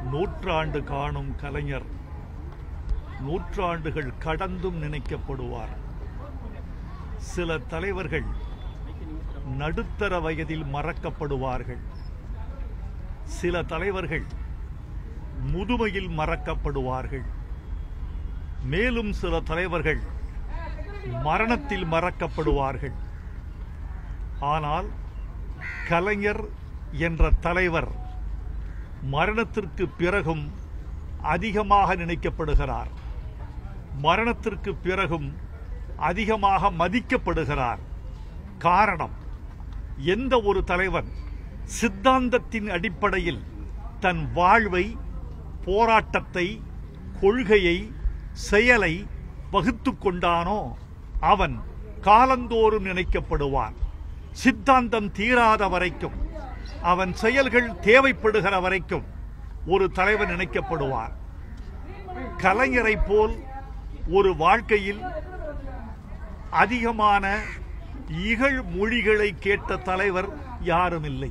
நூற்றாண்டு காணும் கலைஞர் நூற்றாண்டுகள் கடந்தும் நினைக்கப்படுவார் சில தலைவர்கள் நடுத்தர வயதில் மறக்கப்படுவார்கள் சில தலைவர்கள் முதுமையில் மறக்கப்படுவார்கள் மேலும் சில தலைவர்கள் மரணத்தில் மறக்கப்படுவார்கள் ஆனால் கலைஞர் என்ற தலைவர் மரணத்திற்கு பிறகும் அதிகமாக நினைக்கப்படுகிறார் மரணத்திற்கு பிறகும் அதிகமாக மதிக்கப்படுகிறார் காரணம் எந்த ஒரு தலைவன் சித்தாந்தத்தின் அடிப்படையில் தன் வாழ்வை போராட்டத்தை கொள்கையை செயலை வகுத்து கொண்டானோ அவன் காலந்தோறும் நினைக்கப்படுவான் சித்தாந்தம் தீராத வரைக்கும் அவன் செயல்கள் தேவைப்படுகிற வரைக்கும் ஒரு தலைவன் நினைக்கப்படுவார் கலைஞரைப் போல் ஒரு வாழ்க்கையில் அதிகமான இகழ் மொழிகளை கேட்ட தலைவர் யாரும் இல்லை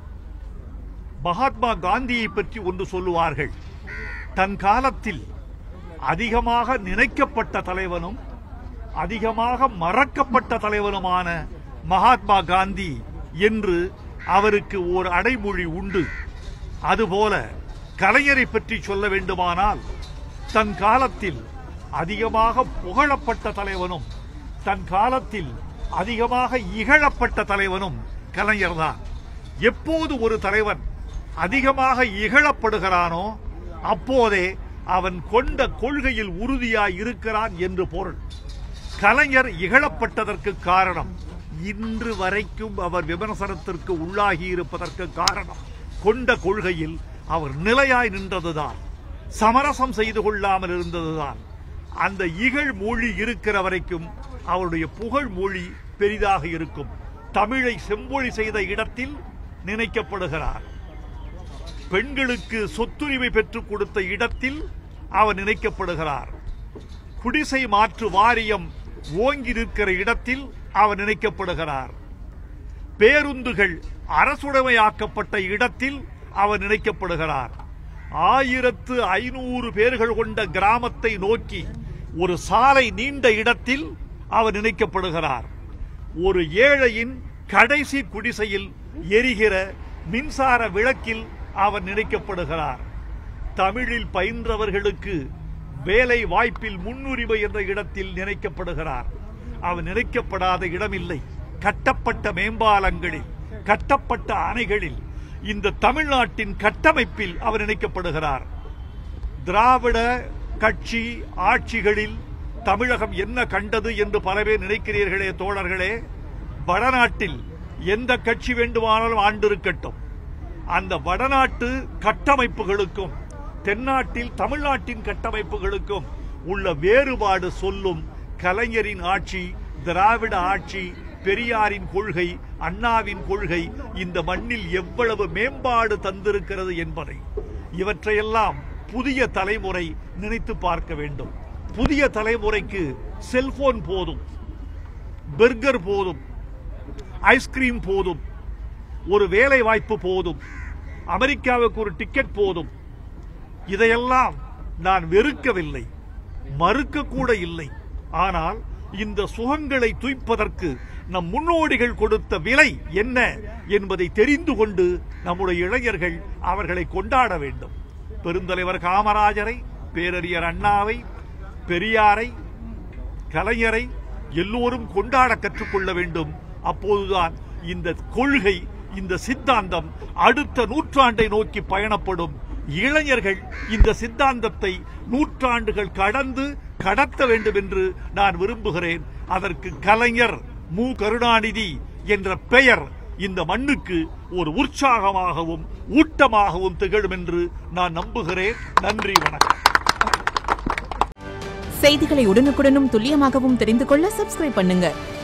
மகாத்மா காந்தியை பற்றி ஒன்று சொல்லுவார்கள் தன் காலத்தில் அதிகமாக நினைக்கப்பட்ட தலைவனும் அதிகமாக மறக்கப்பட்ட தலைவனுமான மகாத்மா காந்தி என்று அவருக்கு ஓர் அடைமொழி உண்டு அதுபோல கலைஞரை பற்றி சொல்ல வேண்டுமானால் தன் காலத்தில் அதிகமாக புகழப்பட்ட தலைவனும் தன் காலத்தில் அதிகமாக இகழப்பட்ட தலைவனும் கலைஞர்தான் எப்போது ஒரு தலைவன் அதிகமாக இகழப்படுகிறானோ அப்போதே அவன் கொண்ட கொள்கையில் உறுதியாய் இருக்கிறான் என்று பொருள் கலைஞர் இகழப்பட்டதற்கு காரணம் இன்று வரைக்கும் அவர் விமர்சனத்திற்கு உள்ளாகி இருப்பதற்கு காரணம் கொண்ட கொள்கையில் அவர் நிலையாய் நின்றதுதான் சமரசம் செய்து கொள்ளாமல் இருந்ததுதான் அந்த இகழ் மொழி இருக்கிற வரைக்கும் அவருடைய புகழ் மொழி பெரிதாக இருக்கும் தமிழை செம்மொழி செய்த இடத்தில் நினைக்கப்படுகிறார் பெண்களுக்கு சொத்துரிமை பெற்றுக் கொடுத்த இடத்தில் அவர் நினைக்கப்படுகிறார் குடிசை மாற்று வாரியம் ஓங்கி நிற்கிற இடத்தில் அவர் நினைக்கப்படுகிறார் பேருந்துகள் அரசுடைமையாக்கப்பட்ட இடத்தில் அவர் நினைக்கப்படுகிறார் ஆயிரத்து ஐநூறு பேர்கள் கொண்ட கிராமத்தை நோக்கி ஒரு சாலை நீண்ட இடத்தில் அவர் நினைக்கப்படுகிறார் ஒரு ஏழையின் கடைசி குடிசையில் எரிகிற மின்சார விளக்கில் அவர் நினைக்கப்படுகிறார் தமிழில் பயின்றவர்களுக்கு வேலை வாய்ப்பில் முன்னுரிமை என்ற இடத்தில் நினைக்கப்படுகிறார் அவர் நினைக்கப்படாத இடமில்லை கட்டப்பட்ட மேம்பாலங்களில் கட்டப்பட்ட அணைகளில் இந்த தமிழ்நாட்டின் கட்டமைப்பில் அவர் நினைக்கப்படுகிறார் திராவிட கட்சி ஆட்சிகளில் தமிழகம் என்ன கண்டது என்று பல பேர் நினைக்கிறீர்களே தோழர்களே வடநாட்டில் எந்த கட்சி வேண்டுமானாலும் ஆண்டிருக்கட்டும் அந்த வடநாட்டு கட்டமைப்புகளுக்கும் தென்னாட்டில் தமிழ்நாட்டின் கட்டமைப்புகளுக்கும் உள்ள வேறுபாடு சொல்லும் கலைஞரின் ஆட்சி திராவிட ஆட்சி பெரியாரின் கொள்கை அண்ணாவின் கொள்கை இந்த மண்ணில் எவ்வளவு மேம்பாடு தந்திருக்கிறது என்பதை இவற்றையெல்லாம் புதிய தலைமுறை நினைத்து பார்க்க வேண்டும் புதிய தலைமுறைக்கு செல்போன் போதும் பெர்கர் போதும் ஐஸ்கிரீம் போதும் ஒரு வேலை வாய்ப்பு போதும் அமெரிக்காவுக்கு ஒரு டிக்கெட் போதும் இதையெல்லாம் நான் வெறுக்கவில்லை மறுக்க கூட இல்லை ஆனால் இந்த சுகங்களை துய்ப்பதற்கு நம் முன்னோடிகள் கொடுத்த விலை என்ன என்பதை தெரிந்து கொண்டு நம்முடைய இளைஞர்கள் அவர்களை கொண்டாட வேண்டும் பெருந்தலைவர் காமராஜரை பேரறிஞர் அண்ணாவை பெரியாரை கலைஞரை எல்லோரும் கொண்டாட கற்றுக்கொள்ள வேண்டும் அப்போதுதான் இந்த கொள்கை இந்த சித்தாந்தம் அடுத்த நூற்றாண்டை நோக்கி பயணப்படும் இளைஞர்கள் இந்த சித்தாந்தத்தை நூற்றாண்டுகள் கடந்து கடத்த வேண்டும் என்று நான் விரும்புகிறேன் அதற்கு கலைஞர் மு கருணாநிதி என்ற பெயர் இந்த மண்ணுக்கு ஒரு உற்சாகமாகவும் ஊட்டமாகவும் திகழும் என்று நான் நம்புகிறேன் நன்றி வணக்கம் செய்திகளை உடனுக்குடனும் துல்லியமாகவும் தெரிந்து கொள்ள சப்ஸ்கிரைப் பண்ணுங்க